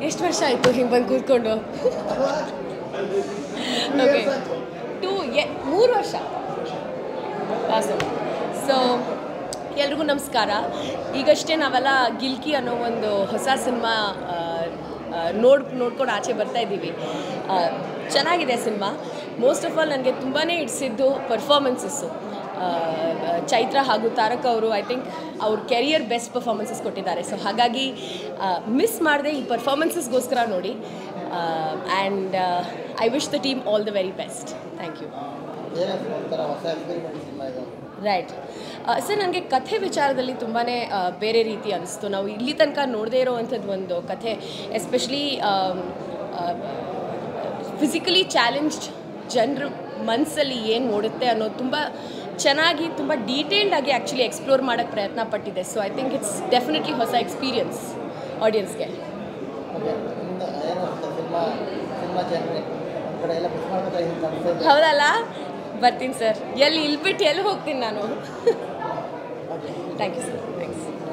ಎಷ್ಟು ವರ್ಷ ಆಯಿತು ಹಿಂಗೆ ಬಂದು ಕೂತ್ಕೊಂಡು ಓಕೆ ಟೂ ಎ ಮೂರು ವರ್ಷ ಸೊ ಎಲ್ರಿಗೂ ನಮಸ್ಕಾರ ಈಗಷ್ಟೇ ನಾವೆಲ್ಲ ಗಿಲ್ಕಿ ಅನ್ನೋ ಒಂದು ಹೊಸ ಸಿನಿಮಾ ನೋಡ್ ನೋಡ್ಕೊಂಡು ಆಚೆ ಬರ್ತಾ ಇದ್ದೀವಿ ಆ, ಚೆನ್ನಾಗಿದೆ ಸಿನಿಮಾ ಮೋಸ್ಟ್ ಆಫ್ ಆಲ್ ನನಗೆ ತುಂಬಾ ಇಡ್ಸಿದ್ದು ಪರ್ಫಾರ್ಮೆನ್ಸಸ್ಸು ಚೈತ್ರ ಹಾಗೂ ತಾರಕ್ ಅವರು ಐ ಥಿಂಕ್ ಅವ್ರ ಕೆರಿಯರ್ ಬೆಸ್ಟ್ ಪರ್ಫಾರ್ಮೆನ್ಸಸ್ ಕೊಟ್ಟಿದ್ದಾರೆ ಸೊ ಹಾಗಾಗಿ ಮಿಸ್ ಮಾಡದೆ ಈ ಪರ್ಫಾರ್ಮೆನ್ಸಸ್ಗೋಸ್ಕರ ನೋಡಿ and I wish the team all the very best thank you ಏನಾದ್ರು ಒಂಥರ ಹೊಸ ಎಕ್ಸ್ಪೆರಿಮೆಂಟ್ ಸಿನಿಮಾ ಇದು ರೈಟ್ ಸರ್ ನನಗೆ ಕಥೆ ವಿಚಾರದಲ್ಲಿ ತುಂಬಾ ಬೇರೆ ರೀತಿ ಅನಿಸ್ತು ನಾವು ಇಲ್ಲಿ ತನಕ ನೋಡದೇ ಇರೋವಂಥದ್ದು ಒಂದು ಕಥೆ ಎಸ್ಪೆಷಲಿ ಫಿಸಿಕಲಿ ಚಾಲೆಂಜ್ಡ್ ಜನರು ಮನಸ್ಸಲ್ಲಿ ಏನು ಓಡುತ್ತೆ ಅನ್ನೋದು ತುಂಬ ಚೆನ್ನಾಗಿ ತುಂಬ ಡೀಟೇಲ್ಡ್ ಆಗಿ ಆ್ಯಕ್ಚುಲಿ ಎಕ್ಸ್ಪ್ಲೋರ್ ಮಾಡೋಕ್ಕೆ ಪ್ರಯತ್ನ ಪಟ್ಟಿದೆ so I think it's definitely ಹೊಸ ಎಕ್ಸ್ಪೀರಿಯನ್ಸ್ ಆಡಿಯನ್ಸ್ಗೆ ಓಕೆ ನಿಮ್ದು ಏನಿರುತ್ತೆ ಸಿನಿಮಾ ಸಿನಿಮಾ ಜನರೇ ಒಂದು ಕಡೆ ಎಲ್ಲ ಮಿಸ್ ಮಾಡ್ಬೇಕಾದ್ರೆ ಹಿಂಗೆ ಅನ್ಸೋದು ಹೌದಲ್ಲ ಬರ್ತೀನಿ ಸರ್ ಎಲ್ಲಿ ಇಲ್ಲಿ ಬಿಟ್ಟು ಎಲ್ಲಿ ಹೋಗ್ತೀನಿ ನಾನು ಥ್ಯಾಂಕ್ ಯು ಸರ್ ಥ್ಯಾಂಕ್ಸ್